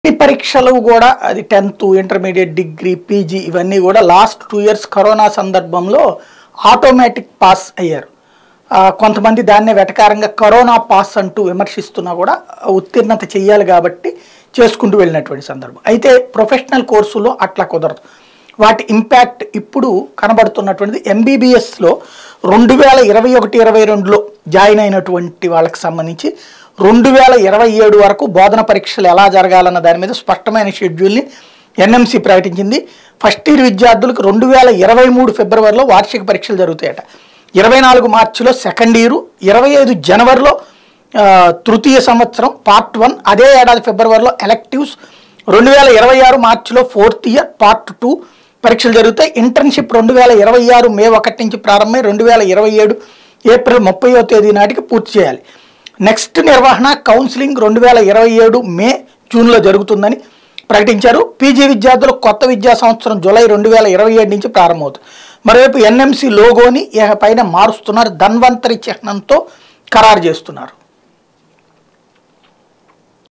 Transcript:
ఈ పరీక్షలు కూడా అది టెన్త్ ఇంటర్మీడియట్ డిగ్రీ పీజీ ఇవన్నీ కూడా లాస్ట్ టూ ఇయర్స్ కరోనా సందర్భంలో ఆటోమేటిక్ పాస్ అయ్యారు ఆ, కొంతమంది దాన్నే వెటకారంగా కరోనా పాస్ అంటూ విమర్శిస్తున్నా కూడా ఉత్తీర్ణత చెయ్యాలి కాబట్టి చేసుకుంటూ వెళ్ళినటువంటి సందర్భం అయితే ప్రొఫెషనల్ కోర్సులో అట్లా కుదరదు వాటి ఇంపాక్ట్ ఇప్పుడు కనబడుతున్నటువంటిది ఎంబీబీఎస్లో రెండు వేల ఇరవై ఒకటి ఇరవై రెండులో జాయిన్ అయినటువంటి వాళ్ళకి సంబంధించి రెండు వేల ఇరవై ఏడు వరకు బోధన పరీక్షలు ఎలా జరగాలన్న దాని మీద స్పష్టమైన షెడ్యూల్ని ఎన్ఎంసి ప్రకటించింది ఫస్ట్ ఇయర్ విద్యార్థులకు రెండు వేల ఇరవై మూడు ఫిబ్రవరిలో వార్షిక పరీక్షలు జరుగుతాయట ఇరవై నాలుగు మార్చిలో సెకండ్ ఇయర్ ఇరవై ఐదు జనవరిలో ఆ, తృతీయ సంవత్సరం పార్ట్ వన్ అదే ఏడాది ఫిబ్రవరిలో ఎలెక్టివ్స్ రెండు వేల ఇరవై ఆరు మార్చిలో ఫోర్త్ ఇయర్ పార్ట్ టూ పరీక్షలు జరుగుతాయి ఇంటర్న్షిప్ రెండు వేల ఇరవై ఆరు మే ఒకటి నుంచి ప్రారంభమై రెండు వేల ఇరవై ఏడు ఏప్రిల్ ముప్పయో తేదీ నాటికి పూర్తి చేయాలి నెక్స్ట్ నిర్వహణ కౌన్సిలింగ్ రెండు వేల ఇరవై ఏడు మే జూన్లో జరుగుతుందని ప్రకటించారు పీజీ విద్యార్థులు కొత్త విద్యా సంవత్సరం జూలై రెండు వేల ఇరవై ఏడు నుంచి ప్రారంభమవుతుంది మరోవైపు ఎన్ఎంసి లోగోని ఇక పైన మారుస్తున్నారు ధన్వంతరి చిహ్నంతో ఖరారు చేస్తున్నారు